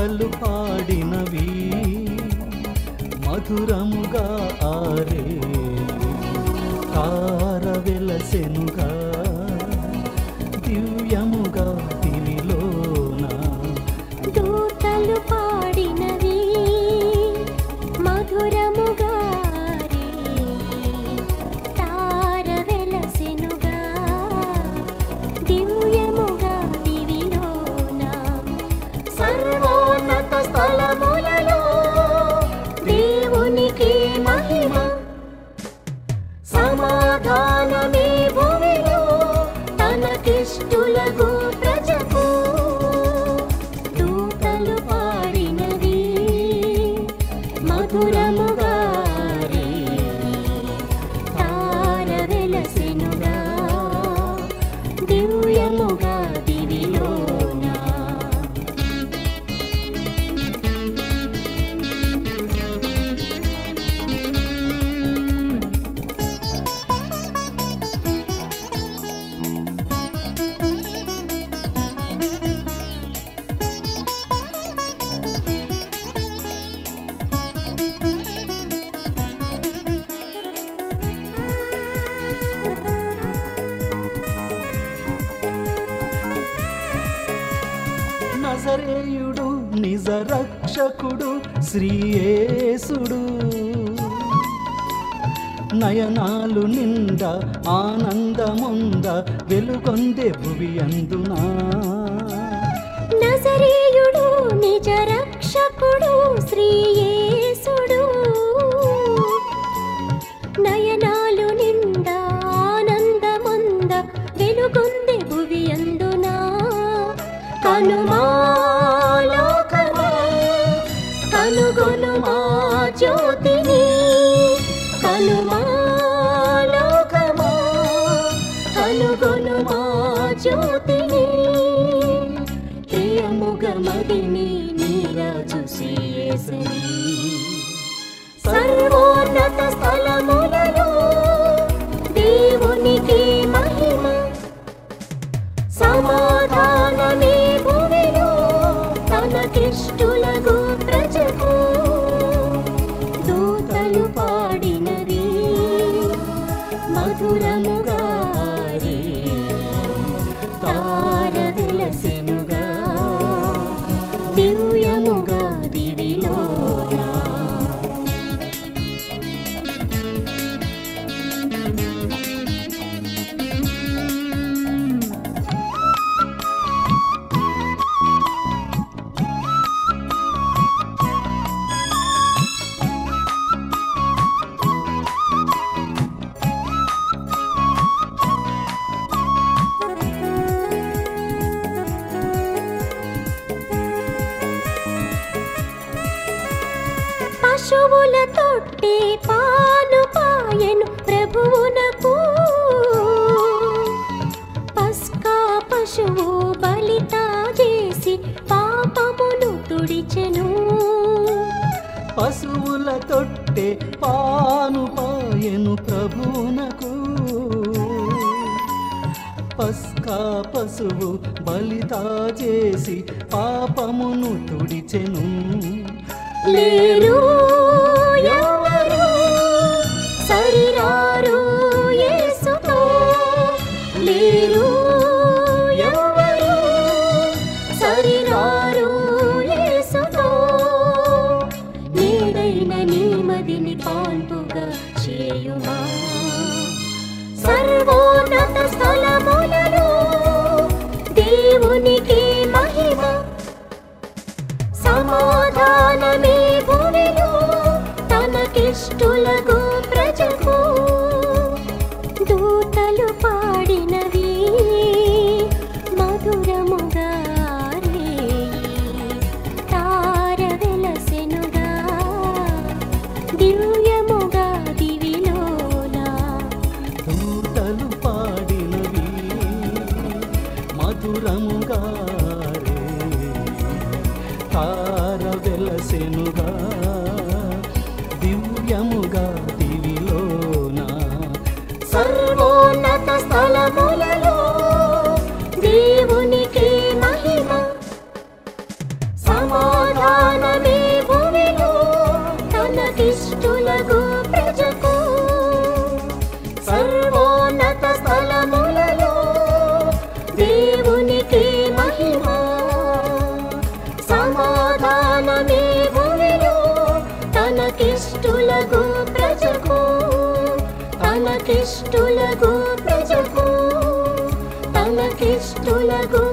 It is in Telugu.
దూతలు పాడినవి మధురముగా ఆరే తార వెలసెనుగా దివ్యముగా దివిలోన దూతలు పాడినవి మధురముగా రే తార వెలసెనుగా దివ్యముగా దివిలోన సర్వోన్నత స్థలములలో దేవునికి మహిమ సమాధానమే భూమిలో తనకిష్టులకు ప్రజకు దూతలు పాడినవి మధురముగా రే తార వెలసెనుగా దివ్యముగా దివిలోన నజరేయుడు నిజ రక్షకుడు శ్రీయేసుడు నయనాలు నిండా ఆనందముంద వెలుగొందే భువి అందునా నజరేయుడు నిజ రక్షకుడు శ్రీయేసుడు నయనాలు నిండా ఆనందమంద వెలుగొంది భువి అందునా కనుమా లోకమా కనుగొను మా జ్యోతిని కనుమా లోకమా కనుగొను మా జ్యోతిని ప్రియముగ మదిని నీరాజు శ్రీయేసరి సర్వోన్నత స్థలములలో దేవునికి మహిమ సమాధానమే భూమిలో తనకిష్టులకు ప్రజకు దూతలు పాడినవి మధురముగా రే తార వెలసెనుగా దివ్యముగా దివిలోన పశువుల తొట్టి పాలు పాయను ప్రభువునకు పస్కా పశువు బలితా చేసి పాపమును తుడిచెను పశువుల తొట్టె పాను పాయను ప్రభువునకు పస్కా పశువు బలితా చేసి పాపమును తుడిచెను లేరు ఎవరు సరిరారు యేసుతో లేరు ఎవరు సరిరారు యేసుతో నీడైన నీమదిని పాల్పుగా చేయుమా సర్వోన్నత స్థలములలో దేవునికి మహిమ సమాధానమే భూమిలో తనకిష్టులకు ప్రజకు దూతలు పాడినవి మధురముగా రే తార వెలసెనుగా దివ్యముగా దివిలోన దూతలు పాడినవి మధురముగా రే తార వెలసెనుగా దివ్యముగా దివిలోన సర్వోన్నత స్థలములలో దేవునికి మహిమ సమాధాన తనకిష్టులగు ప్రజకు తనకిష్టులగు